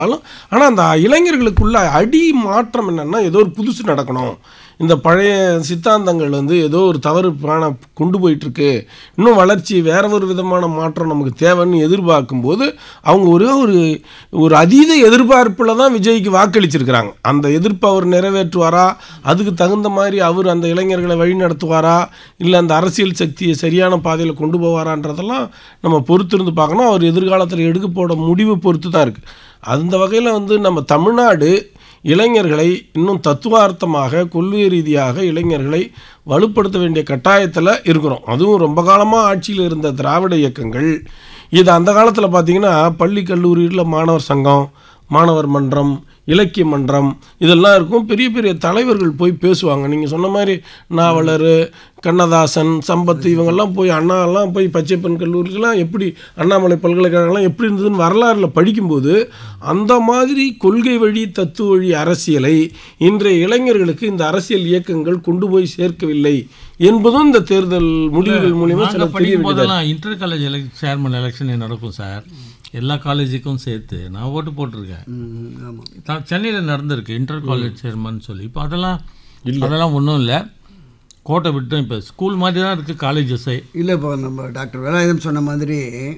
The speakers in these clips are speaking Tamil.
ஆனால் அந்த இளைஞர்களுக்குள்ள அடி மாற்றம் என்னன்னா ஏதோ ஒரு புதுசு நடக்கணும் இந்த பழைய சித்தாந்தங்கள் வந்து ஏதோ ஒரு தவறு காண கொண்டு போயிட்டுருக்கு இன்னும் வளர்ச்சி வேற ஒரு விதமான மாற்றம் நமக்கு தேவைன்னு எதிர்பார்க்கும்போது அவங்க ஒரே ஒரு ஒரு அதீத எதிர்பார்ப்பில் தான் விஜய்க்கு வாக்களிச்சிருக்கிறாங்க அந்த எதிர்ப்பை அவர் நிறைவேற்றுவாரா அதுக்கு தகுந்த மாதிரி அவர் அந்த இளைஞர்களை வழி நடத்துவாரா இல்லை அந்த அரசியல் சக்தியை சரியான பாதையில் கொண்டு போவாரான்றதெல்லாம் நம்ம பொறுத்திருந்து பார்க்கணும் அவர் எதிர்காலத்தில் எடுக்க போட முடிவு பொறுத்து தான் இருக்குது அந்த வகையில் வந்து நம்ம தமிழ்நாடு இளைஞர்களை இன்னும் தத்துவார்த்தமாக கொள்கை ரீதியாக இளைஞர்களை வலுப்படுத்த வேண்டிய கட்டாயத்தில் இருக்கிறோம் அதுவும் ரொம்ப காலமாக ஆட்சியில் இருந்த திராவிட இயக்கங்கள் இது அந்த காலத்தில் பார்த்தீங்கன்னா பள்ளி கல்லூரியில் மாணவர் சங்கம் மாணவர் மன்றம் இலக்கிய மன்றம் இதெல்லாம் இருக்கும் பெரிய பெரிய தலைவர்கள் போய் பேசுவாங்க நீங்கள் சொன்ன மாதிரி நாவலர் கண்ணதாசன் சம்பத் இவங்கெல்லாம் போய் அண்ணாலாம் போய் பச்சைப்பன் கல்லூரிக்கெல்லாம் எப்படி அண்ணாமலை பல்கலைக்கழகம்லாம் எப்படி இருந்ததுன்னு வரலாறில் படிக்கும்போது அந்த மாதிரி கொள்கை வழி தத்துவ வழி அரசியலை இன்றைய இளைஞர்களுக்கு இந்த அரசியல் இயக்கங்கள் கொண்டு போய் சேர்க்கவில்லை என்பதும் இந்த தேர்தல் முடிவுகள் மூலியமா சில நாங்கள் தெரிய படிக்கும் வேண்டியதா போதெல்லாம் இன்டர் காலேஜ் எலெக் சேர்மன் எலெக்ஷன் நடக்கும் சார் எல்லா காலேஜுக்கும் சேர்த்து நான் ஓட்டு போட்டிருக்கேன் ஆமாம் தான் சென்னையில் நடந்திருக்கு இன்டர் காலேஜ் சேர்மன் சொல்லி இப்போ அதெல்லாம் அதெல்லாம் ஒன்றும் இல்லை கோட்டை விட்டு இப்போ ஸ்கூல் மாதிரி தான் இருக்குது காலேஜஸே இல்லை இப்போ நம்ம டாக்டர் வேலாயுதம் சொன்ன மாதிரி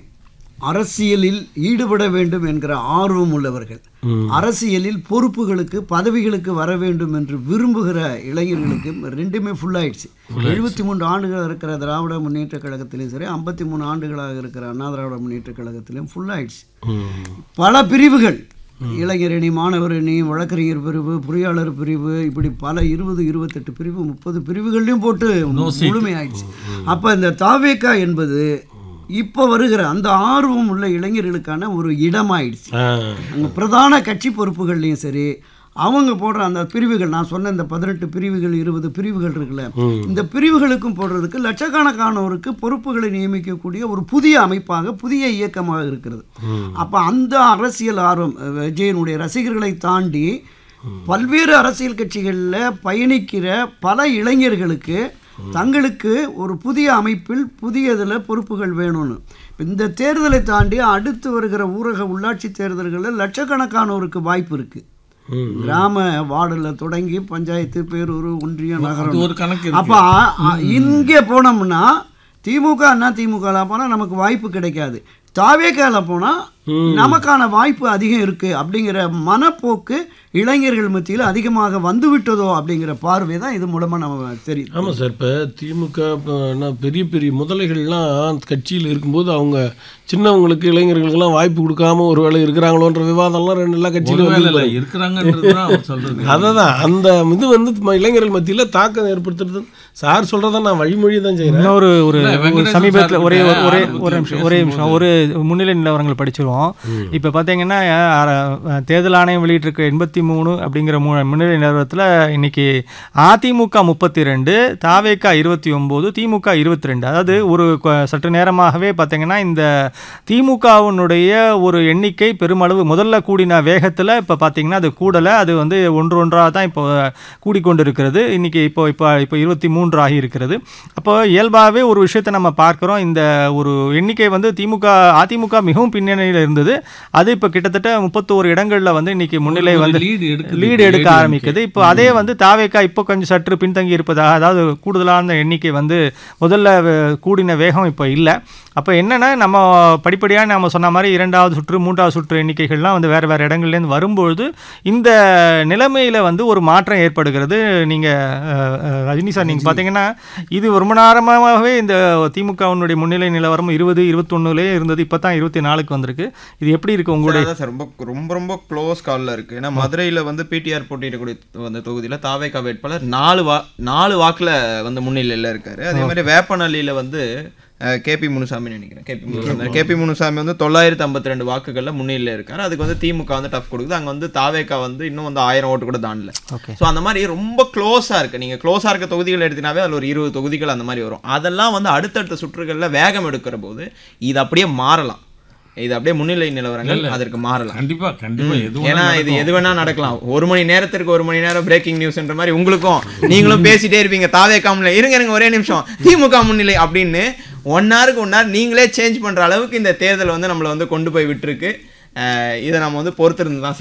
அரசியலில் ஈடுபட வேண்டும் என்கிற ஆர்வம் உள்ளவர்கள் அரசியலில் பொறுப்புகளுக்கு பதவிகளுக்கு வர வேண்டும் என்று விரும்புகிற இளைஞர்களுக்கு ரெண்டுமே ஃபுல் ஆயிடுச்சு எழுபத்தி மூன்று ஆண்டுகள் இருக்கிற திராவிட முன்னேற்ற கழகத்திலையும் சரி ஐம்பத்தி மூணு ஆண்டுகளாக இருக்கிற அண்ணா திராவிட முன்னேற்ற கழகத்திலையும் ஃபுல் ஆயிடுச்சு பல பிரிவுகள் இளைஞரணி மாணவர் அணி வழக்கறிஞர் பிரிவு பொறியாளர் பிரிவு இப்படி பல இருபது இருபத்தெட்டு பிரிவு முப்பது பிரிவுகள்லையும் போட்டு முழுமையாயிடுச்சு அப்போ இந்த தாவேக்கா என்பது இப்போ வருகிற அந்த ஆர்வம் உள்ள இளைஞர்களுக்கான ஒரு இடமாயிடுச்சு ஆ. அங்கே பிரதான கட்சி பொறுப்புகள்லையும் சரி அவங்க போடுற அந்த பிரிவுகள் நான் சொன்ன இந்த பதினெட்டு பிரிவுகள் இருபது பிரிவுகள் இருக்குல்ல இந்த பிரிவுகளுக்கும் போடுறதுக்கு லட்சக்கணக்கானோருக்கு பொறுப்புகளை நியமிக்கக்கூடிய ஒரு புதிய அமைப்பாக புதிய இயக்கமாக இருக்கிறது அப்போ அந்த அரசியல் ஆர்வம் அஹ், விஜயனுடைய ரசிகர்களை தாண்டி பல்வேறு அரசியல் கட்சிகளில் பயணிக்கிற பல இளைஞர்களுக்கு தங்களுக்கு ஒரு புதிய அமைப்பில் புதிய இதில் பொறுப்புகள் வேணும்னு இந்த தேர்தலை தாண்டி அடுத்து வருகிற ஊரக உள்ளாட்சி தேர்தல்களில் லட்சக்கணக்கானோருக்கு வாய்ப்பு இருக்குது கிராம வார்டில் தொடங்கி பஞ்சாயத்து பேரூர் ஒன்றியம் அது நகரம் ஒரு கணக்கு இருக்கு அப்போ இங்கே போனோம்னா திமுக அண்ணா திமுகவில் போனால் நமக்கு வாய்ப்பு கிடைக்காது தாவேக்கால போனால் நமக்கான வாய்ப்பு அதிகம் இருக்குது அப்படிங்கிற மனப்போக்கு இளைஞர்கள் மத்தியில் அதிகமாக வந்து விட்டதோ அப்படிங்கிற பார்வை தான் இது மூலமாக நம்ம தெரியும் ஆமாம் சார் இப்போ திமுக இப்போ என்ன பெரிய பெரிய முதலைகள்லாம் கட்சியில் இருக்கும்போது அவங்க சின்னவங்களுக்கு இளைஞர்களுக்கெல்லாம் வாய்ப்பு கொடுக்காம ஒரு வேளை இருக்கிறாங்களோன்ற விவாதம்லாம் ரெண்டு எல்லா கட்சியிலும் ஒருவேளை வந்து இல்லை இருக்கிறாங்கன்றது தான் அவர் சொல்கிறது அதை தான் அந்த இது வந்து ம- இளைஞர்கள் மத்தியில் தாக்கம் ஏற்படுத்துறது சார் சொல்கிறத நான் வழிமொழி தான் செய்கிறேன் இன்னொரு ஒரு இல்ல, ஒரு வெங்கடேசன் சமீபத்தில் சார் ஒரே கிட்ட ஒரே ஆரம்பத்துல ஒரு நிமிஷம் ஒரே நிமிஷம் ஒரு முன்னிலை நிலவரங்கள் படிச்சிருவோம் இப்போ பார்த்தீங்கன்னா அஹ், தேர்தல் ஆணையம் வெளியிட்டிருக்க எண்பத்தி மூணு அப்படிங்கிற மூ முன்னிலை நிலவரத்தில் இன்னைக்கு அதிமுக முப்பத்தி ரெண்டு தாவேக்கா இருபத்தி ஒம்பது திமுக இருபத்தி ரெண்டு அதாவது ஒரு கொ- சற்று நேரமாகவே பார்த்தீங்கன்னா இந்த திமுகவினுடைய ஒரு எண்ணிக்கை பெருமளவு முதல்ல கூடின வேகத்தில் இப்போ பார்த்தீங்கன்னா அது கூடலை அது வந்து ஒன்று ஒன்றாக தான் இப்போ கூடிக்கொண்டு இருக்கிறது இன்னைக்கு இப்போ இப்போ இப்போ இருபத்தி மூன்று ஆகி இருக்கிறது அப்போ இயல்பாகவே ஒரு விஷயத்தை நம்ம பார்க்குறோம் இந்த ஒரு எண்ணிக்கை வந்து திமுக அதிமுக மிகவும் பின்னணியில் இருந்தது அது இப்போ கிட்டத்தட்ட முப்பத்தோரு இடங்களில் வந்து இன்னைக்கு முன்னிலை வந்து லீடு எடுக்குது லீடு எடுக்க ஆரம்பிக்குது இப்போ அதே வந்து தாவேக்கா இப்போ கொஞ்சம் சற்று பின்தங்கி இருப்பதாக அதாவது கூடுதலான எண்ணிக்கை வந்து முதல்ல அஹ், கூடின வேகம் இப்போ இல்லை அப்போ என்னன்னா நம்ம படிப்படியாக நம்ம சொன்ன மாதிரி இரண்டாவது சுற்று மூன்றாவது சுற்று எண்ணிக்கைகள்லாம் வந்து வேறு வேறு இடங்கள்லேருந்து வரும்பொழுது இந்த நிலைமையில் வந்து ஒரு மாற்றம் ஏற்படுகிறது நீங்கள் ரஜினி சார் நீங்கள் பார்த்தீங்கன்னா இது ரொம்ப நேரமாகவே இந்த திமுகவினுடைய முன்னிலை நிலவரம் இருபது இருபத்தொன்னுலேயே இருந்தது இப்போ தான் இருபத்தி நாலுக்கு வந்திருக்கு இது எப்படி இருக்குது உங்களுடைய அதான் சார் ரொம்ப ரொம்ப ரொம்ப க்ளோஸ் காலில் இருக்கு ஏன்னா மதுரையில் வந்து பிடிஆர் போட்டியிடக்கூடிய அந்த தொகுதியில் தாவேக்கா வேட்பாளர் நாலு வா நாலு வாக்கில் வந்து முன்னிலையில் இருக்காரு அதே மாதிரி வேப்பநல்லியில் வந்து கேபி முனுசாமி நினைக்கிறேன் கேபி முனுசாமி கேபி முனுசாமி வந்து தொள்ளாயிரத்தி ஐம்பத்தி ரெண்டு வாக்குகளில் முன்னிலையில் இருக்காரு அதுக்கு வந்து திமுக வந்து டஃப் கொடுக்குது அங்கே வந்து தாவேக்கா வந்து இன்னும் வந்து ஆயிரம் ஓட்டு கூட தாண்டல ஓகே ஸோ அந்த மாதிரி ரொம்ப க்ளோஸாக இருக்கு நீங்கள் க்ளோஸாக இருக்க தொகுதிகள் எடுத்தினாவே அதில் ஒரு இருபது தொகுதிகள் அந்த மாதிரி வரும் அதெல்லாம் வந்து அடுத்தடுத்த சுற்றுகளில் வேகம் எடுக்கிற போது இது அப்படியே மாறலாம் இது அப்படியே முன்னிலை நிலவரங்கள் அதற்கு மாறலாம் கண்டிப்பா கண்டிப்பா எதுவும் ஏன்னா இது எது வேணா நடக்கலாம் ஒரு மணி நேரத்திற்கு ஒரு மணி நேரம் பிரேக்கிங் நியூஸ்ன்ற மாதிரி உங்களுக்கும் நீங்களும் பேசிட்டே இருப்பீங்க தாவே காமில் இருங்க இருங்க ஒரே நிமிஷம் திமுக முன்னிலை அப்படின்னு ஒன் ஹவருக்கு ஒன் ஹவர் நீங்களே சேஞ்ச் பண்ற அளவுக்கு இந்த தேர்தல் வந்து நம்மளை வந்து கொண்டு போய் விட்டுருக்கு அஹ் இதை நம்ம வந்து பொறுத்திருந்து தான்